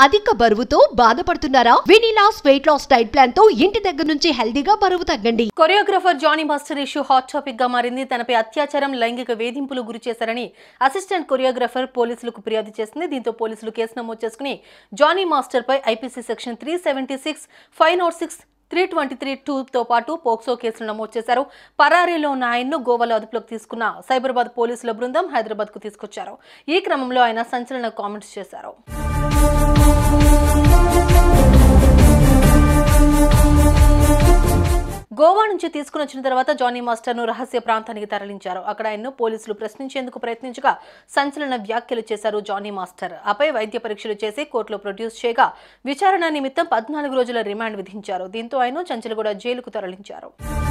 అధిక బరువుతో బాధపడుతున్నారా వెనీలాస్ వెయిట్ లాస్ డైట్ ప్లాన్ తో ఇంటి దగ్గర నుంచి హెల్దీగా బరువు తగ్గండి choreographer Johnny master issue hot topic గా మారింది తనపై అత్యాచారం లైంగిక వేధింపులు గురి చేశారని అసిస్టెంట్ కొరియోగ్రాఫర్ పోలీసులకు ఫిర్యాదు చేసింది దీంతో పోలీసులు కేసు నమోదు చేసుకుని జానీ మాస్టర్ పై IPC section three seventy six five naught six three twenty three టూతో పాటు పోక్సో కేసులు నమోదు చేశారు పరారీలో ఉన్న ఆయన్ను గోవాలో అదుపులోకి తీసుకున్న సైబరాబాద్ పోలీసుల బృందం హైదరాబాద్కు తీసుకొచ్చారు ఈ క్రమంలో ఆయన సంచలన కామెంట్స్ చేశారు గోవా నుంచి తీసుకుని వచ్చిన తర్వాత జానీ మాస్టర్ ను రహస్య ప్రాంతానికి తరలించారు అక్కడ ఆయన్ను పోలీసులు ప్రశ్నించేందుకు ప్రయత్నించగా సంచలన వ్యాఖ్యలు చేశారు జానీ మాస్టర్ ఆపై వైద్య పరీక్షలు చేసి కోర్టులో ప్రొడ్యూస్ చేయగా విచారణ నిమిత్తం పద్నాలుగు రోజుల రిమాండ్ విధించారు దీంతో ఆయన చంచలగూడ జైలుకు తరలించారు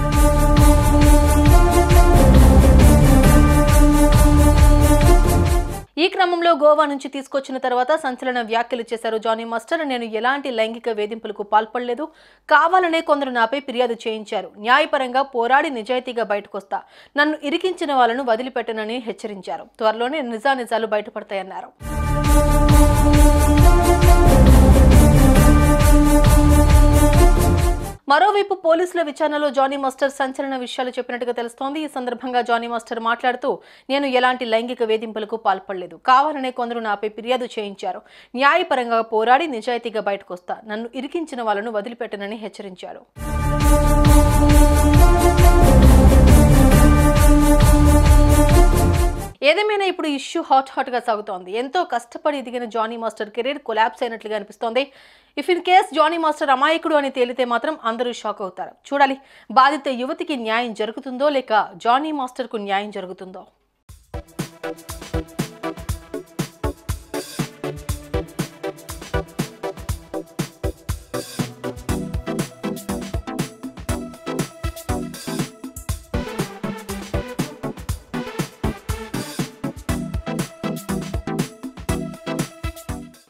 ఈ క్రమంలో గోవా నుంచి తీసుకొచ్చిన తర్వాత సంచలన వ్యాఖ్యలు చేశారు జానీ మాస్టర్ నేను ఎలాంటి లైంగిక వేధింపులకు పాల్పడలేదు కావాలనే కొందరు నాపై ఫిర్యాదు చేయించారు న్యాయపరంగా పోరాడి నిజాయితీగా బయటకొస్తా నన్ను ఇరికించిన వాళ్ళను వదిలిపెట్టనని హెచ్చరించారు త్వరలోనే నిజానిజాలు బయటపడతాయన్నారు మరోవైపు పోలీసుల విచారణలో జానీ మాస్టర్ సంచలన విషయాలు చెప్పినట్టుగా తెలుస్తోంది ఈ సందర్భంగా జానీ మాస్టర్ మాట్లాడుతూ నేను ఎలాంటి లైంగిక వేధింపులకు పాల్పడలేదు కావాలనే కొందరు నాపై ఫిర్యాదు చేయించారు న్యాయపరంగా పోరాడి నిజాయితీగా బయటకొస్తా నన్ను ఇరికించిన వాళ్ళను వదిలిపెట్టనని హెచ్చరించారు ఏదేమైనా ఇప్పుడు ఇష్యూ హాట్ హాట్ గా సాగుతోంది ఎంతో కష్టపడి ఎదిగిన జానీ మాస్టర్ కెరీర్ కొలాప్స్ అయినట్లుగా అనిపిస్తోంది if in case Johnny master అమాయకుడు అని తేలితే మాత్రం అందరూ షాక్ అవుతారు చూడాలి బాధిత యువతికి న్యాయం జరుగుతుందో లేక జానీ మాస్టర్ కు న్యాయం జరుగుతుందో